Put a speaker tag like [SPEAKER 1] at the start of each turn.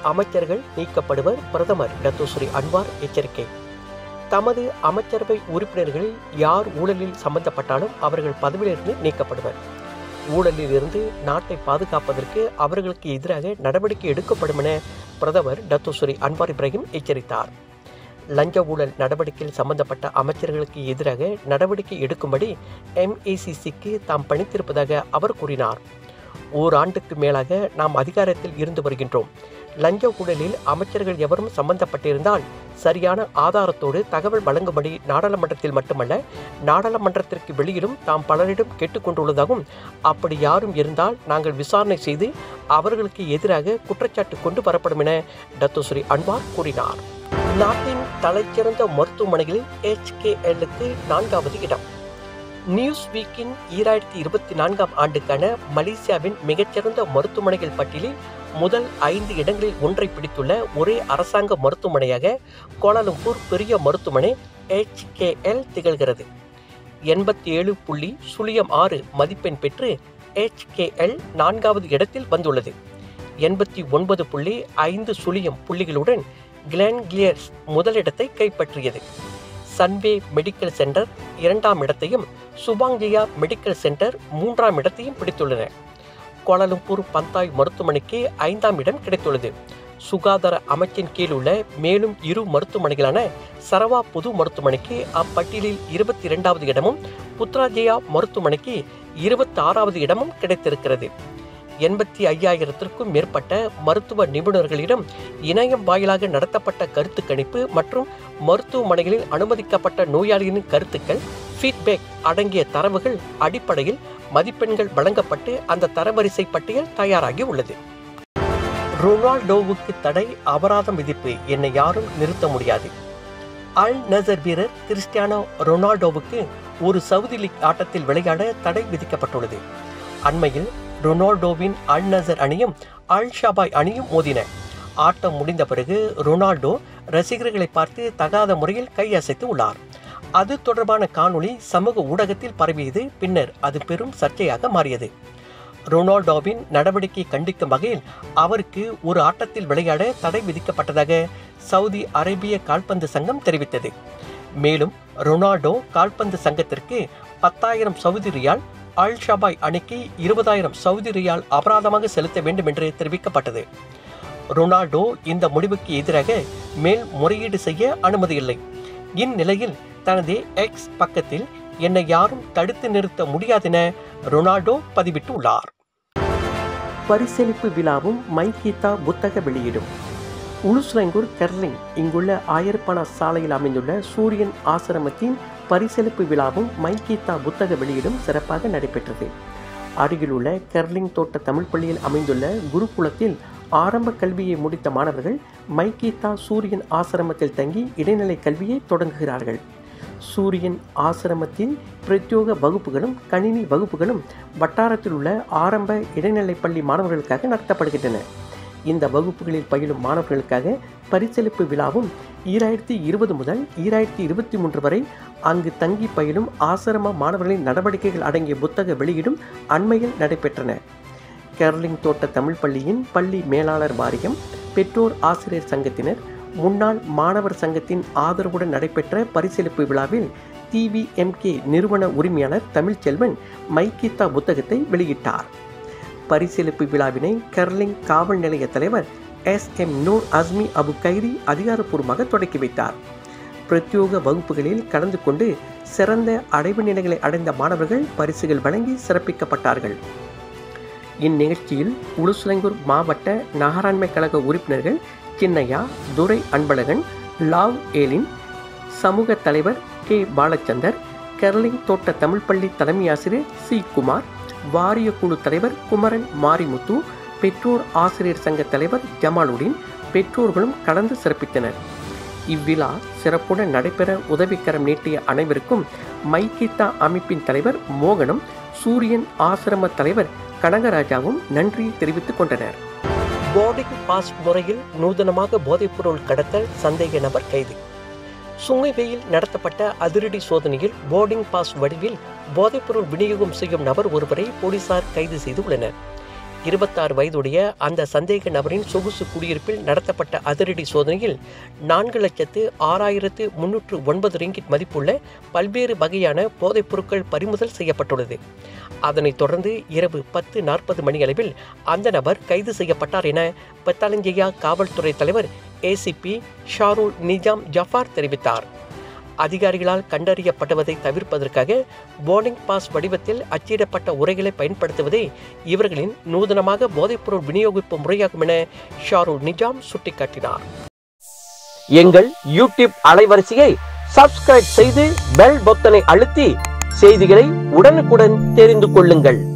[SPEAKER 1] அமைச்சர்கள் நீக்கப்படுவர் பிரதமர் Datuk Seri Anwar எச்சரிக்கை தமது அமைச்சரவை உறுப்பினர்களில் யார் ஊழலில் சம்பந்தப்பட்டாலும் அவர்கள் பதவியிலிருந்து நீக்கப்படுவர் ஊழலில் இருந்து நாட்டை பாதுகாப்பதற்கு அவர்களுக்கு எதிராக நடவடிக்கை எடுக்கப்படும் என பிரதமர் டத்தோஸ்ரீ அன்வார் இப்ராஹிம் எச்சரித்தார் லஞ்ச ஊழல் நடவடிக்கையில் சம்பந்தப்பட்ட அமைச்சர்களுக்கு எதிராக நடவடிக்கை எடுக்கும்படி எம்ஏசிசிக்கு தாம் பணித்திருப்பதாக அவர் கூறினார் ஓராண்டுக்கு மேலாக நாம் அதிகாரத்தில் இருந்து வருகின்றோம் லஞ்ச ஊழலில் அமைச்சர்கள் எவரும் சம்பந்தப்பட்டிருந்தால் சரியான ஆதாரத்தோடு தகவல் வழங்கும்படி நாடாளுமன்றத்தில் மட்டுமல்ல நாடாளுமன்றத்திற்கு வெளியிலும் தாம் பலரிடம் கேட்டுக்கொண்டுள்ளதாகவும் அப்படி யாரும் இருந்தால் நாங்கள் விசாரணை செய்து அவர்களுக்கு எதிராக குற்றச்சாட்டு கொண்டு வரப்படும் என டத்தோஸ்ரீ அன்வார் கூறினார் நாட்டின் தலைச்சிறந்த மருத்துவமனைகளில் ஹெச்கேஎல்லுக்கு நான்காவது இடம் நியூஸ் வீக்கின் ஈராயிரத்தி இருபத்தி நான்காம் ஆண்டுக்கான மலேசியாவின் மிகச்சிறந்த மருத்துவமனைகள் பட்டியலில் முதல் ஐந்து இடங்களில் ஒன்றை பிடித்துள்ள ஒரே அரசாங்க மருத்துவமனையாக கோலாலம்பூர் பெரிய மருத்துவமனை ஹெச்கேஎல் திகழ்கிறது எண்பத்தி ஏழு புள்ளி சுழியம் ஆறு மதிப்பெண் பெற்று ஹெச்கேஎல் நான்காவது இடத்தில் வந்துள்ளது எண்பத்தி ஒன்பது புள்ளி ஐந்து சுழியம் புள்ளிகளுடன் கிளென்கிளியர்ஸ் முதலிடத்தை கைப்பற்றியது சன்வே மெடிக்கல் சென்டர் இரண்டாம் இடத்தையும் சுபாங்கியா மெடிக்கல் சென்டர் மூன்றாம் இடத்தையும் பிடித்துள்ளன கோலாலம்பூர் பந்தாய் மருத்துவமனைக்கு ஐந்தாம் இடம் கிடைத்துள்ளது சுகாதார அமைச்சின் கீழ் உள்ள மேலும் இரு மருத்துவமனைகளான சரவா பொது மருத்துவமனைக்கு அப்பட்டியலில் இருபத்தி இரண்டாவது இடமும் புத்ராஜயா மருத்துவமனைக்கு இருபத்தி ஆறாவது இடமும் கிடைத்திருக்கிறது எண்பத்தி ஐயாயிரத்திற்கும் மேற்பட்ட மருத்துவ நிபுணர்களிடம் இணையம் வாயிலாக நடத்தப்பட்ட கருத்து கணிப்பு மற்றும் மருத்துவமனைகளில் அனுமதிக்கப்பட்ட நோயாளிகளின் கருத்துக்கள் ஃபீட்பேக் அடங்கிய தரவுகள் அடிப்படையில் மதிப்பெண்கள் வழங்கப்பட்டு அந்த தரவரிசை பட்டியல் தயாராகி உள்ளது ரொனால்டோவுக்கு தடை அபராதம் விதிப்பு என்னை யாரும் நிறுத்த முடியாது அல் நசர் வீரர் கிறிஸ்டியானோ ரொனால்டோவுக்கு ஒரு சவுதி லீக் ஆட்டத்தில் விளையாட தடை விதிக்கப்பட்டுள்ளது அண்மையில் ரொனால்டோவின் அல் நசர் அணியும் அல் ஷபாய் அணியும் மோதின ஆட்டம் முடிந்த பிறகு ரொனால்டோ ரசிகர்களை பார்த்து தகாத முறையில் கையசைத்து உள்ளார் அது தொடர்பான காணொளி சமூக ஊடகத்தில் பரவியது பின்னர் அது பெரும் சர்ச்சையாக மாறியது ரொனால்டோவின் நடவடிக்கை கண்டிக்கும் வகையில் அவருக்கு ஒரு ஆட்டத்தில் விளையாட தடை விதிக்கப்பட்டதாக சவுதி அரேபிய கால்பந்து சங்கம் தெரிவித்தது மேலும் ரொனால்டோ கால்பந்து சங்கத்திற்கு பத்தாயிரம் சவுதி ரியால் அல் ஷபாய் அணிக்கு இருபதாயிரம் சவுதி ரியால் அபராதமாக செலுத்த வேண்டும் என்று தெரிவிக்கப்பட்டது ரொனால்டோ இந்த முடிவுக்கு எதிராக மேல் முறையீடு செய்ய அனுமதி இல்லை இந்நிலையில் தனது எக்ஸ் பக்கத்தில் என்னை யாரும் தடுத்து நிறுத்த முடியாதென ரொனால்டோ பதிவிட்டுள்ளார் பரிசளிப்பு விழாவும் மைகீதா புத்தக வெளியீடும் உலுஸ்லங்கூர் கெர்லிங் இங்குள்ள ஆயர்பனா சாலையில் அமைந்துள்ள சூரியன் ஆசிரமத்தின் பரிசளிப்பு விழாவும் மைகீதா புத்தக வெளியீடும் சிறப்பாக நடைபெற்றது அருகிலுள்ள கெர்லிங் தோட்ட தமிழ் பள்ளியில் அமைந்துள்ள குருகுலத்தில் ஆரம்ப கல்வியை முடித்த மாணவர்கள் மைகீதா சூரியன் ஆசிரமத்தில் தங்கி இடைநிலை கல்வியை தொடங்குகிறார்கள் சூரியன் ஆசிரமத்தின் பிரத்யோக வகுப்புகளும் கணினி வகுப்புகளும் வட்டாரத்தில் உள்ள ஆரம்ப இடைநிலை பள்ளி மாணவர்களுக்காக நடத்தப்படுகின்றன இந்த வகுப்புகளில் பயிலும் மாணவர்களுக்காக பரிசளிப்பு விழாவும் ஈராயிரத்தி இருபது முதல் ஈராயிரத்தி இருபத்தி மூன்று வரை அங்கு தங்கி பயிலும் ஆசிரம மாணவர்களின் நடவடிக்கைகள் அடங்கிய புத்தக வெளியீடும் அண்மையில் நடைபெற்றன கெர்லிங் தோட்ட தமிழ் பள்ளியின் பள்ளி மேலாளர் வாரியம் பெற்றோர் ஆசிரியர் சங்கத்தினர் முன்னாள் மாணவர் சங்கத்தின் ஆதரவுடன் நடைபெற்ற பரிசளிப்பு விழாவில் டிவிஎம்கே நிறுவன உரிமையாளர் தமிழ்ச்செல்வன் மைகீதா புத்தகத்தை வெளியிட்டார் பரிசளிப்பு விழாவினை கெர்லிங் காவல் நிலைய தலைவர் S M Noor Azmi Abu Khairi அதிகாரப்பூர்வமாக தொடக்கி வைத்தார் பிரத்யோக வகுப்புகளில் கலந்து கொண்டு சிறந்த அடைவு நிலைகளை அடைந்த மாணவர்கள் பரிசுகள் வழங்கி சிறப்பிக்கப்பட்டார்கள் இந்நிகழ்ச்சியில் உளுசுலங்கூர் மாவட்ட நகராண்மை கழக உறுப்பினர்கள் சின்னையா துரை அன்பழகன் லாவ் ஏலின் சமூக தலைவர் கே பாலச்சந்தர் கெர்லிங் தோட்ட தமிழ் பள்ளி தலைமை ஆசிரியர் சி குமார் வாரிய குழு தலைவர் குமரன் மாரிமுத்து பெற்றோர் ஆசிரியர் சங்க தலைவர் ஜமாலுடீன் பெற்றோர்களும் கலந்து சிறப்பித்தனர் இவ்விழா சிறப்புடன் நடைபெற உதவிக்கரம் நீட்டிய அனைவருக்கும் மைகீதா அமைப்பின் தலைவர் மோகனும் சூரியன் ஆசிரம தலைவர் கனகராஜாவும் நன்றி தெரிவித்துக் கொண்டனர் போர்டிங் பாஸ் முறையில் நூதனமாக போதைப்பொருள் கடத்தல் சந்தேக நபர் கைது சுங்கைவேயில் நடத்தப்பட்ட அதிரடி சோதனையில் போர்டிங் பாஸ் வடிவில் போதைப்பொருள் விநியோகம் செய்யும் நபர் ஒருவரை போலீசார் கைது செய்துள்ளனர் இருபத்தாறு வயதுடைய அந்த சந்தேக நபரின் சொகுசு குடியிருப்பில் நடத்தப்பட்ட அதிரடி சோதனையில் நான்கு லட்சத்து ஆறாயிரத்து முன்னூற்று ஒன்பது ரிங்கிட் மதிப்புள்ள பல்வேறு வகையான போதைப் பொருட்கள் பறிமுதல் செய்யப்பட்டுள்ளது அதனைத் தொடர்ந்து இரவு பத்து நாற்பது மணியளவில் அந்த நபர் கைது செய்யப்பட்டார் என பெத்தாலஞ்சேயா காவல்துறை தலைவர் ஏசிபி ஷாருல் நிஜாம் ஜஃபார் தெரிவித்தார் அதிகாரிகளால் கண்டறியப்படுவதை தவிர்ப்பதற்காக போர்டிங் பாஸ் வடிவத்தில் அச்சிடப்பட்ட உரைகளை பயன்படுத்துவதே இவர்களின் நூதனமாக போதைப்பொருள் விநியோகிப்பு முறையாகும் என ஷாருல் நிஜாம் சுட்டிக்காட்டினார் எங்கள் யூடியூப் அலைவரிசையை சப்ஸ்கிரைப் செய்து பெல் பொத்தனை அழுத்தி செய்திகளை உடனுக்குடன் தெரிந்து கொள்ளுங்கள்